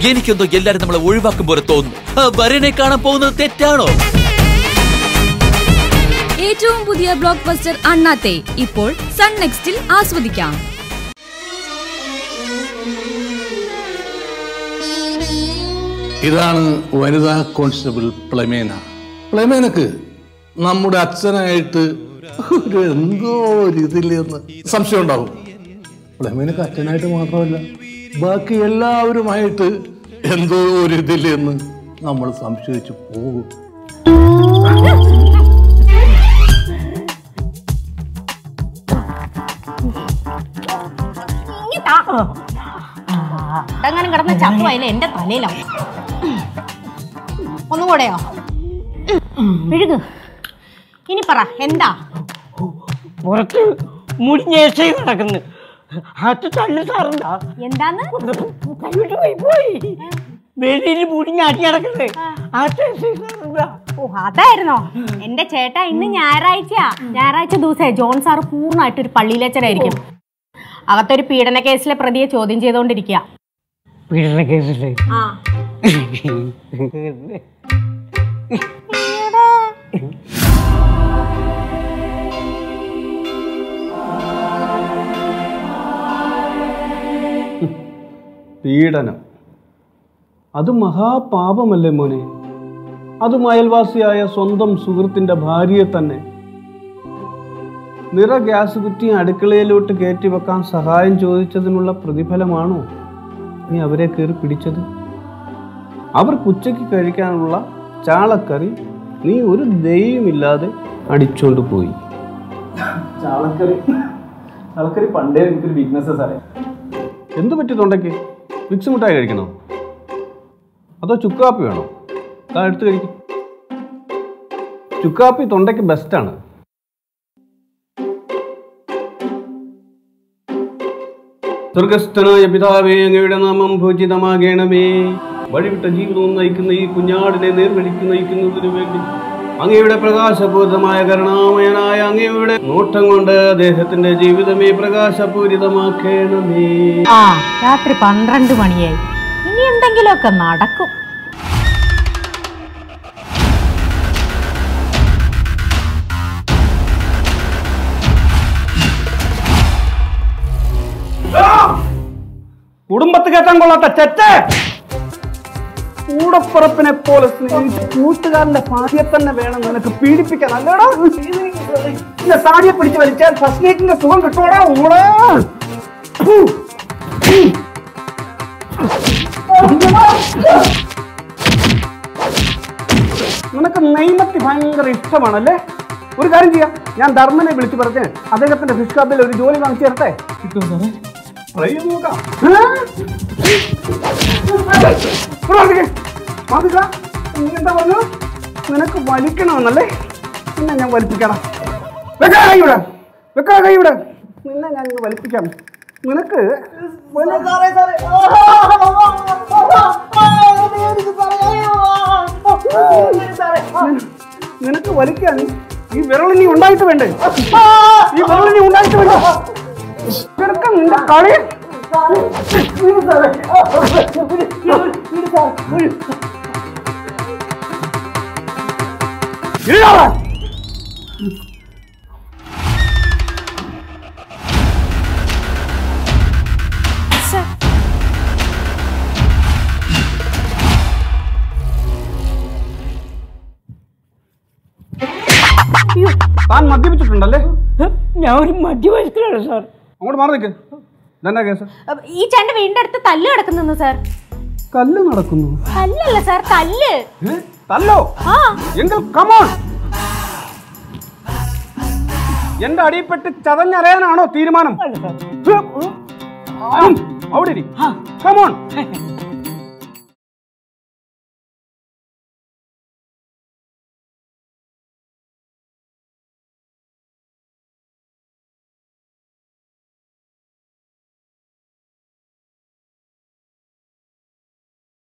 എനിക്കെന്തോ എല്ലാരും നമ്മളെ ഒഴിവാക്കും പോലെ തോന്നുന്നു ആ വരനെ കാണാൻ പോകുന്നത് തെറ്റാണോ ഏറ്റവും പുതിയ ബ്ലോക്ക് ബസ്റ്റർ അണ്ണാത്തെ ഇപ്പോൾ സൺ നെക്സ്റ്റിൽ ആസ്വദിക്കാം ഇതാണ് വനിതാ കോൺസ്റ്റബിൾ പ്ലമേന പ്ലമേനക്ക് നമ്മുടെ അച്ഛനായിട്ട് ഒരു എന്തോ ഒരു ഇതില്ലെന്ന് സംശയം ഉണ്ടാവും പ്ലമേനക്ക് അച്ഛനായിട്ട് മാത്രമല്ല ബാക്കി എല്ലാവരുമായിട്ട് എന്തോ ഒരു ഇതില്ലെന്ന് നമ്മൾ സംശയിച്ചു പോകും അതങ്ങനെ കിടന്ന് ചത്തുവായില്ല എന്റെ തലയിലാവും ഒന്നും കൂടെയോ വിഴുക് ഇനി പറ എന്താ പുറത്ത് മുടിഞ്ഞേശ നടക്കുന്നു അത് തള്ളു സാറുണ്ടാ എന്താന്ന് കൈവിട്ട് പോയി പോയി വെളിയിൽ മുടിഞ്ഞാട്ടി നടക്കുന്നത് അത് സാറുണ്ടാ ഓ അതായിരുന്നോ എന്റെ ചേട്ടാ ഇന്ന് ഞായറാഴ്ചയാ ഞായറാഴ്ച ദിവസേ ജോൺ സാർ പൂർണ്ണമായിട്ട് ഒരു പള്ളിയിലച്ചനായിരിക്കും അകത്തൊരു പീഡന കേസിലെ പ്രതിയെ ചോദ്യം ചെയ്തുകൊണ്ടിരിക്കുക പീഡന കേസില്ലേ ആ പീഡനം അത് മഹാപാപമല്ലേ മോനെ അതും അയൽവാസിയായ സ്വന്തം സുഹൃത്തിന്റെ ഭാര്യയെ തന്നെ നിറ ഗ്യാസ് കുറ്റി അടുക്കളയിലോട്ട് കയറ്റി വെക്കാൻ സഹായം ചോദിച്ചതിനുള്ള പ്രതിഫലമാണോ നീ അവരെ കയറി പിടിച്ചത് അവർക്ക് ഉച്ചയ്ക്ക് കഴിക്കാനുള്ള ചാളക്കറി നീ ഒരു ദയവുമില്ലാതെ അടിച്ചോണ്ട് പോയി ചാളക്കറി ചാളക്കറി പണ്ടേ എനിക്കൊരു വീക്ക്നെസ് സാറേ എന്ത് പറ്റി തൊണ്ടയ്ക്ക് മിക്സ് മിഠായി കഴിക്കണോ അതോ ചുക്കാപ്പി വേണോ താ എടുത്ത് കഴിക്കും ചുക്കാപ്പി തൊണ്ടയ്ക്ക് ബെസ്റ്റാണ് സ്വർഗസ്ഥനായ പിതാവേ അങ്ങയുടെ നാമം ഭൂജിതമാകണമേ വഴിവിട്ട ജീവിതവും നയിക്കുന്ന ഈ കുഞ്ഞാടിനെ നേർവഴിക്ക് നയിക്കുന്നതിനു വേണ്ടി അങ്ങയുടെ പ്രകാശപൂരിതമായ കരുണാമയനായ അങ്ങയുടെ നോട്ടം കൊണ്ട് അദ്ദേഹത്തിന്റെ ജീവിതമേ പ്രകാശപൂരിതമാക്കണമേ ആ രാത്രി പന്ത്രണ്ട് മണിയായി ഇനി എന്തെങ്കിലുമൊക്കെ നടക്കും കുടുംബത്ത് കയറ്റാൻ കൊള്ളാത്ത ചെറ്റേ കൂടപ്പുറപ്പിനെ പോലെ സ്നേഹിച്ച് കൂട്ടുകാരന്റെ ഭാര്യയെ തന്നെ വേണം നിനക്ക് പീഡിപ്പിക്കാൻ അല്ലടാ നിന്നെ താടിയെ പിടിച്ച് വലിച്ചാൽ ഫസ്റ്റ് നൈറ്റിന്റെ സുഖം കിട്ടോടാ ഓടാ നിനക്ക് നെയ്മത്തി ഭയങ്കര ഇഷ്ടമാണല്ലേ ഒരു കാര്യം ചെയ്യാം ഞാൻ ധർമ്മനെ വിളിച്ചു പറഞ്ഞ് അദ്ദേഹത്തിന്റെ ഫിഷ് ക്ലബിൽ ഒരു ജോലി വാങ്ങിച്ചു തരട്ടെ ട്രൈ ചെയ്ത് നോക്കാം മാതിക നീ എന്താ പറഞ്ഞു നിനക്ക് വലിക്കണമെന്നല്ലേ നിന്നെ ഞാൻ വലിപ്പിക്കണം വെക്കാ കൈ ഇവിടെ വെക്കാ കൈ ഇവിടെ നിന്നെ ഞാൻ ഇന്ന് വലിപ്പിക്കാം നിനക്ക് വല- നിന- നിനക്ക് വലിക്കാൻ ഈ വിരളിനി ഉണ്ടായിട്ട് വേണ്ടേ ഈ വിരളിനി ഉണ്ടായിട്ട് വേണ്ടേ ചെറുക്കം നിന്റെ കളി ഇല്ലാതെ താൻ മദ്യപിച്ചിട്ടുണ്ടല്ലേ ഞാൻ ഒരു മധ്യവയസ്കനാണ് സാർ അങ്ങോട്ട് മാറി നിൽക്ക് ഇതെന്നാ കേസ് ഈ ചേട്ടന്റെ വീടിന്റെ അടുത്ത് തല്ല് കിടക്കുന്നു സാർ കല്ല് നടക്കുന്നു തല്ലല്ല സാർ തല്ല് ഏ? തല്ലോ ആ എങ്കിൽ കമോൺ എന്റെ അടിയിൽപ്പെട്ട് ചതഞ്ഞറിയാനാണോ തീരുമാനം ഉം, അവിടെ കമോൺ